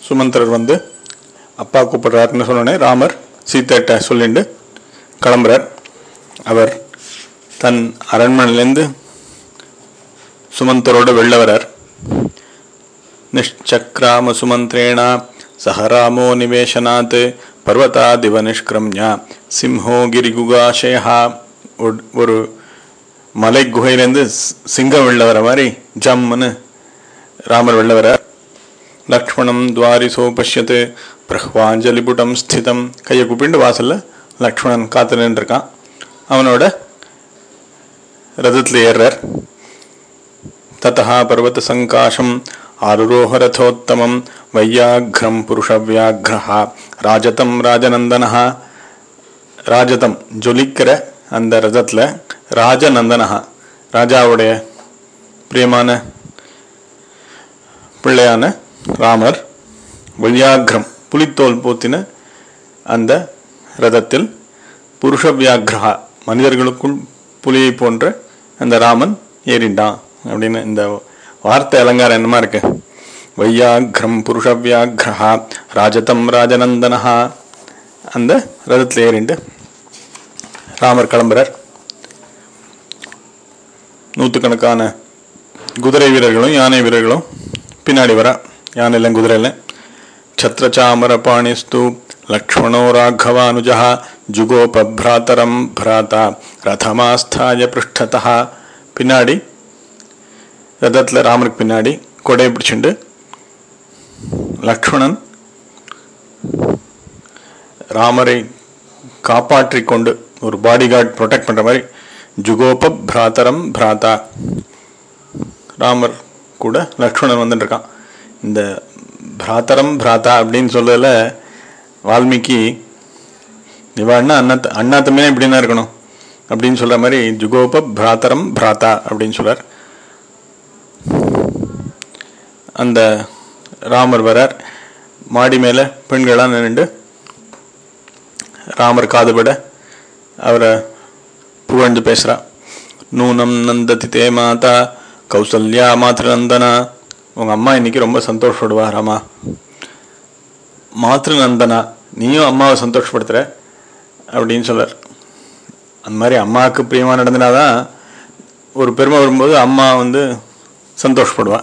சுமந்திரர் வந்து அப்பா கூப்பிடுறாருன்னு சொன்னோடனே ராமர் சீத்தைட்ட சொல்லிண்டு கிளம்புறார் அவர் தன் அரண்மனையிலேருந்து சுமந்தரோட வெளில வரார் நிஷ்சக்ராம சுமந்திரேண சஹ ராமோ நிவேசனாத் பர்வதாதிவ நிஷ்கிரம்யா சிம்ஹோ கிரிகுகாஷயா ஒரு மலை குகையிலேருந்து சி- சிங்கம் வெளில வர மாதிரி ஜம்முன்னு ராமர் வெளில வரார் லக்ஷ்மணம் துவாரிசோ பஷ்யத்து பிரஹ்வாஞ்சலிபுடம் ஸ்திதம் கையை கூப்பிண்டு வாசல்ல லக்ஷ்மணன் காத்து நின்றுருக்கான் அவனோட ரதத்தில் ஏறுறார் தத்தா பர்வத சங்காஷம் ஆருரோஹ ரதோத்தமம் வையாக்ரம் புருஷவியாக்ரஹா ராஜதம் ராஜநந்தனஹா ராஜதம் ஜொலிக்கிற அந்த ரதத்தில் ராஜநந்தனஹா ராஜாவுடைய பிரியமான பிள்ளையான ராமர் வையாக்ரம் புலித்தோல் போத்தின அந்த ரதத்தில் புருஷ வியாக்ரஹா மனிதர்களுக்குள் புலியை போன்ற அந்த ராமன் ஏறிண்டான் அப்படின்னு இந்த வார்த்தை அலங்காரம் என்னமா இருக்கு வையாக்ரம் புருஷ வியாக்ரஹா ராஜதம் ராஜநந்தனஹா அந்த ரதத்தில் ஏறிண்டு ராமர் கிளம்புறார் நூற்றுக்கணக்கான குதிரை வீரர்களும் யானை வீரர்களும் பின்னாடி வர யானையில குதிரையில சத்ரச்சாமர பாணிஸ்து லக்ஷ்மணோ ராഘவானுஜா ஜுகோபப்ராத்தரம் பிராதா ரதமாஸ்தாய பிருஷ்டதா பின்னாடி ரதத்தில் ராமருக்கு பின்னாடி கொடையை பிடிச்சிண்டு லக்ஷ்மணன் ராமரை காப்பாற்றிக் கொண்டு ஒரு பாடி கார்டு ப்ரொடெக்ட் பண்ற மாதிரி ஜுகோப பிராத்தரம் பிராதா ராமர் கூட லக்ஷ்மணன் வந்துட்டு இருக்கான் இந்த பிராத்தரம் பிராதா அப்படின்னு சொல்லல வால்மீகி இவாள்னா அண்ணாத்த அண்ணாத்தமே இப்படின்னா இருக்கணும் அப்படின்னு சொல்ற மாதிரி ஜுகோப பிராத்தரம் பிராதா அப்படின்னு சொல்றார் அந்த ராமர் வரார் மாடி மேலே பெண்களாம் நின்றுண்டு ராமர் காதுபட அவரை புகழ்ந்து பேசுறா நூனம் நந்ததி தே மாதா கௌசல்யா மாத்ருநந்தனா உங்க அம்மா இன்னைக்கு ரொம்ப சந்தோஷப்படுவா ராமா மாத்ருநந்தனா நீயும் அம்மாவை சந்தோஷப்படுத்துற அப்படின்னு சொல்றார் அந்த மாதிரி அம்மாவுக்கு பிரியமா நடந்தினாதான் ஒரு பெருமை வரும்போது அம்மா வந்து சந்தோஷப்படுவா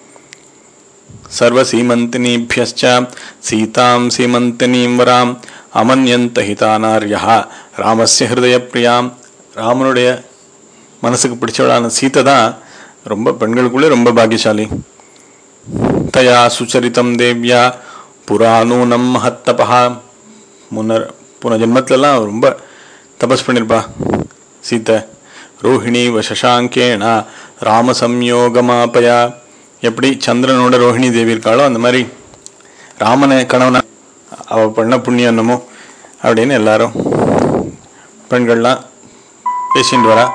சர்வசீமந்தினீபியச்ச சீதாம் சீமந்தினீம் வராம் அமன்யந்த ஹிதானார்யா ராமஸ்ய ஹிருதய பிரியாம் ராமனுடைய மனசுக்கு பிடிச்சவளான சீதை தான் ரொம்ப பெண்களுக்குள்ளே ரொம்ப பாக்கியசாலி தயா சுச்சரித்தம் தேவ்யா புராணூனம் மகத்தபா முன்னர் போன ஜென்மத்திலலாம் ரொம்ப தபஸ் பண்ணியிருப்பா சீதை ரோஹிணி வசசாங்கேன ராமசம்யோகமாபயா எப்படி சந்திரனோட ரோஹிணி தேவி இருக்காளோ அந்த மாதிரி ராமனை கணவனை அவ பண்ண புண்ணியம் என்னமோ அப்படின்னு எல்லாரும் பெண்கள்லாம் பேசிட்டு வரா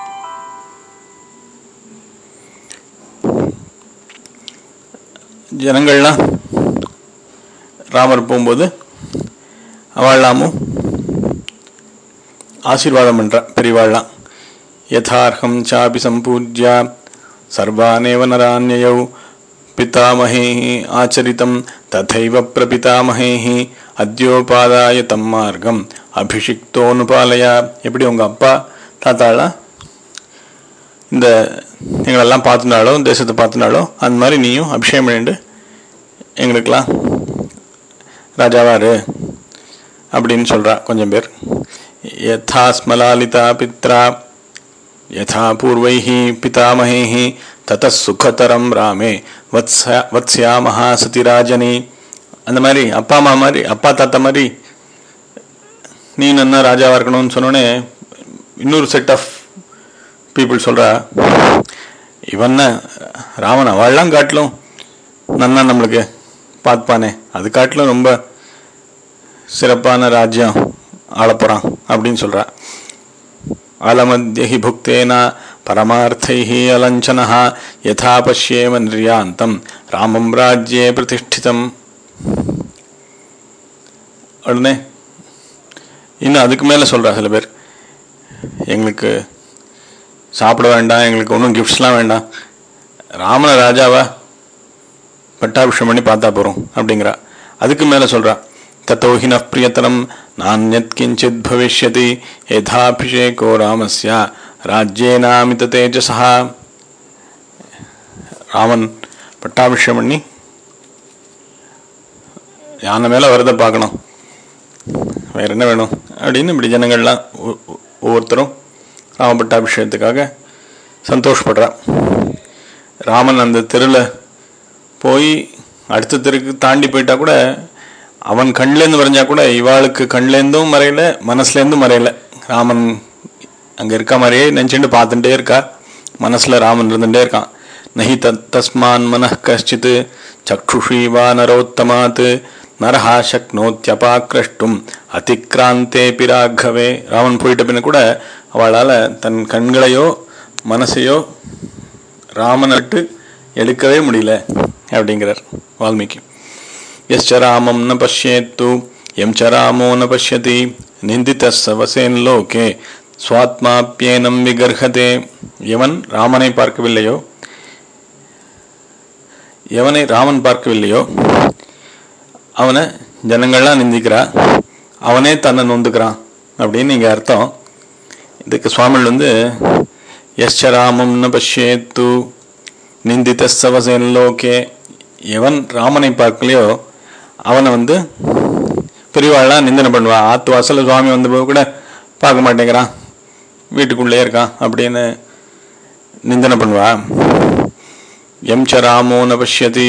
ஜனங்கள்லாம் ராமர் போகும்போது அவள்லாமும் ஆசீர்வாதம் பண்றா பெரியவாள்லாம் யதார்ஹம் சாபி சம்பூஜ்யா சர்வானேவ நரான்யயௌ பிதாமஹேः ஆச்சரித்தம் ததைவ பிரபிதாமஹேः அத்யோபாதாய தம் மார்க்கம் அபிஷிக்தோனுபாலயா எப்படி உங்க அப்பா தாத்தாலாம் இந்த எங்களெல்லாம் பார்த்துனாலோ தேசத்தை பார்த்துனாலோ அந்த மாதிரி நீயும் அபிஷேகம் பண்ணிட்டு எங்களுக்கெல்லாம் ராஜாவாரு அப்படின்னு சொல்றா கொஞ்சம் பேர் யதா ஸ்மலாலிதா பித்ரா யதா பூர்வைः பிதாமகைः தத சுகதரம் ராமே வத்ஸ வத்ஸ்யாமஹா சதிராஜனி அந்த மாதிரி அப்பா அம்மா மாதிரி அப்பா தாத்தா மாதிரி நீ நன்னா ராஜாவா இருக்கணும்னு சொன்னோடனே இன்னொரு செட் ஆஃப் பீப்புள் சொல்றா இவன்ன ராமன் அவள்லாம் காட்டிலும் நன்னா நம்மளுக்கு பார்ப்பானே அது காட்டிலும் ரொம்ப சிறப்பான ராஜ்யம் ஆளப்போறான் அப்படின்னு சொல்றா அலமத்யஹி புக்தேன பரமார்த்தைः அலஞ்சனः யதா பஷ்யேம நிர்யாந்தம் ராமம் ராஜ்யே பிரதிஷ்டிதம் உடனே இன்னும் அதுக்கு மேல சொல்றா சில பேர் எங்களுக்கு சாப்பிட வேண்டாம் எங்களுக்கு ஒன்றும் கிஃப்ட்ஸ்லாம் வேண்டாம் ராமன ராஜாவா பட்டாபிஷம் பண்ணி பார்த்தா போறோம் அப்படிங்கிறா அதுக்கு மேல சொல்றா தத்தோஹின பிரியத்தனம் நானியத் கிஞ்சித் பவிஷ்யதி யதாபிஷேகோ ராமஸ்ய ராஜ்யேனாமித தேஜசா ராமன் பட்டாபிஷேகம் பண்ணி யானை மேல வரதை பார்க்கணும் வேற என்ன வேணும் அப்படின்னு இப்படி ஜனங்கள்லாம் ஒ- ஒ- ஒவ்வொருத்தரும் ராம பட்டாபிஷேகத்துக்காக சந்தோஷப்படுறா ராமன் அந்த தெருவில் போய் அடுத்த தெருக்கு தாண்டி போயிட்டா கூட அவன் கண்லேருந்து வரைஞ்சா கூட இவாளுக்கு கண்லேருந்தும் மறையல மனசுலேருந்தும் மறையல ராமன் அங்கே இருக்க மாதிரியே நினச்சிட்டு பார்த்துட்டே இருக்கா மனசில் ராமன் இருந்துட்டே இருக்கான் நஹி தத் தஸ்மான் மனः கஷ்டித் சக்ஷுஷி வா நரோத்தமாத் நரஹா சக்னோத்யபாக்கிரஷ்டும் அதிக்ராந்தே பிராகவே ராமன் போயிட்ட பின்ன கூட அவளால் தன் கண்களையோ மனசையோ ராமனை விட்டு எடுக்கவே முடியல அப்படிங்கிறார் வால்மீகி எஸ்ச ராமம் ந பஷ்யேத்து எம் ச ராமோ ந பஷ்யதி நிந்தித்த சவசேன் லோகே சுவாத்மாப்பியேனம் விகர்ஹதே எவன் ராமனை பார்க்கவில்லையோ எவனை ராமன் பார்க்கவில்லையோ அவனை ஜனங்கள்லாம் நிந்திக்கிறா அவனே தன்னை நொந்துக்கிறான் அப்படின்னு இங்கே அர்த்தம் இதுக்கு சுவாமிகள் வந்து எஸ்ச ராமம் ந பஷ்யேத்து நிந்தித்த சவசேன் லோகே எவன் ராமனை பார்க்கலையோ அவனை வந்து பெரியவாள்லாம் நிந்தனை பண்ணுவான் ஆத்து வாசல்ல சுவாமி வந்தபோது கூட பார்க்க மாட்டேங்கிறான் வீட்டுக்குள்ளே இருக்கான் அப்படின்னு நிந்தனை பண்ணுவா எம் ச ராமோ ந பஷ்யதி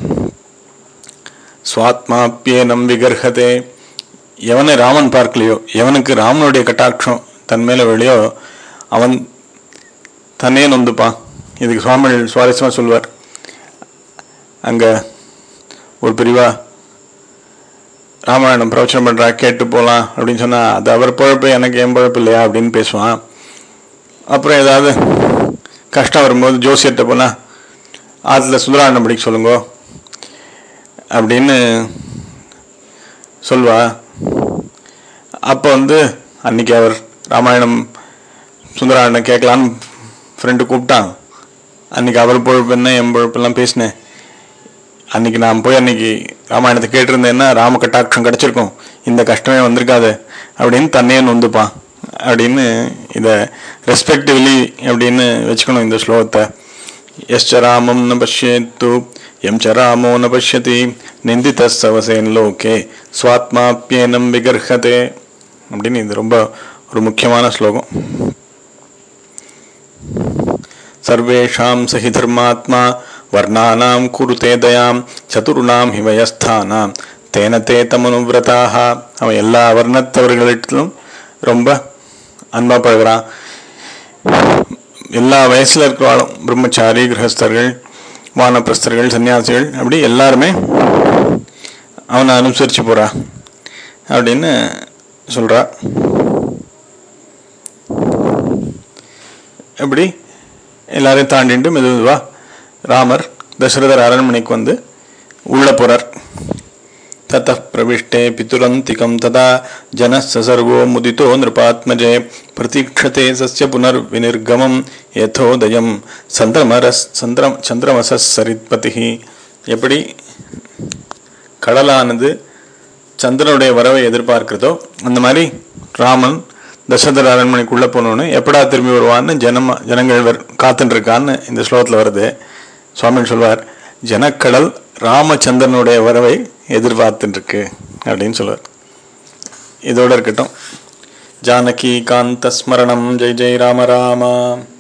சுவாத்மாப்பியேனம் விகர்ஹதே எவனை ராமன் பார்க்கலையோ எவனுக்கு ராமனுடைய கட்டாட்சம் தன் மேல விழையோ அவன் தன்னே நொந்துப்பான் இதுக்கு சுவாமிகள் சுவாரஸ்யமாக சொல்வார் அங்க ஒரு பிரிவா ராமாயணம் பிரவச்சனம் பண்றா கேட்டு போலாம் அப்படின்னு சொன்னா அது அவர் பொழப்பு எனக்கு என் பொழப்பு இல்லையா அப்படின்னு பேசுவான் அப்புறம் ஏதாவது கஷ்டம் வரும்போது ஜோசியர்கிட்ட போனா ஆற்றுல சுந்தராண்டம் படிக்க சொல்லுங்க அப்படின்னு சொல்வா அப்போ வந்து அன்னைக்கு அவர் ராமாயணம் சுந்தராண்டம் கேட்கலான்னு ஃப்ரெண்டு கூப்பிட்டான் அன்னைக்கு அவர் பொழப்பு என்ன என் பொழப்பெல்லாம் பேசினேன் அன்னைக்கு நான் போய் அன்னைக்கு ராமாயணத்தை கேட்டிருந்தேன்னா ராம கட்டாட்சம் கிடைச்சிருக்கும் இந்த கஷ்டமே வந்திருக்காது அப்படின்னு தன்னையே நொந்துப்பான் அப்படின்னு இதை ரெஸ்பெக்டிவ்லி அப்படின்னு வச்சுக்கணும் இந்த ஸ்லோகத்தை எஸ்ச ராமம் ந பஷ்யேத்து எம் ச ராமோ ந பஷ்யதி நிந்தித சவசேன் லோகே சுவாத்மாப்பியேனம் விகர்ஹதே அப்படின்னு இது ரொம்ப ஒரு முக்கியமான ஸ்லோகம் சர்வேஷாம் சஹி தர்மாத்மா வர்ணானாம் குருதே தயாம் சதுர்ணாம் ஹிமயஸ்தானாம் தேன தே தமனுவிரதாக அவன் எல்லா வர்ணத்தவர்களிடத்திலும் ரொம்ப அன்பா பழகுறான் எல்லா வயசுல இருக்கிறாலும் பிரம்மச்சாரி கிரகஸ்தர்கள் வானப்பிரஸ்தர்கள் சன்னியாசிகள் அப்படி எல்லாருமே அவனை அனுசரிச்சு போறா அப்படின்னு சொல்றா எப்படி எல்லாரையும் தாண்டிட்டு மெது மெதுவா ராமர் தசரதர் அரண்மனைக்கு வந்து உள்ள போறார் தத்த பிரவிஷ்டே பிதுரந்திகம் ததா ஜனஸ்ஸ சர்வோ முதிதோ நிருபாத்மஜே பிரதீட்சதே சஸ்ய புனர் வினிர்கமம் யதோதயம் சந்திரமரஸ் சந்திரம் சந்திரமசஸ் சரித்பதி எப்படி கடலானது சந்திரனுடைய வரவை எதிர்பார்க்கிறதோ அந்த மாதிரி ராமன் தசரதர் அரண்மனைக்குள்ள போனோன்னு எப்படா திரும்பி வருவான்னு ஜனமா ஜனங்கள் வர் காத்துட்டு இருக்கான்னு இந்த ஸ்லோகத்தில் வருது சுவாமி சொல்வார் ஜனக்கடல் ராமச்சந்திரனுடைய வரவை எதிர்பார்த்துட்டு இருக்கு அப்படின்னு சொல்லுவார் இதோட இருக்கட்டும் ஜானகி காந்த ஸ்மரணம் ஜெய் ஜெய் ராம ராமா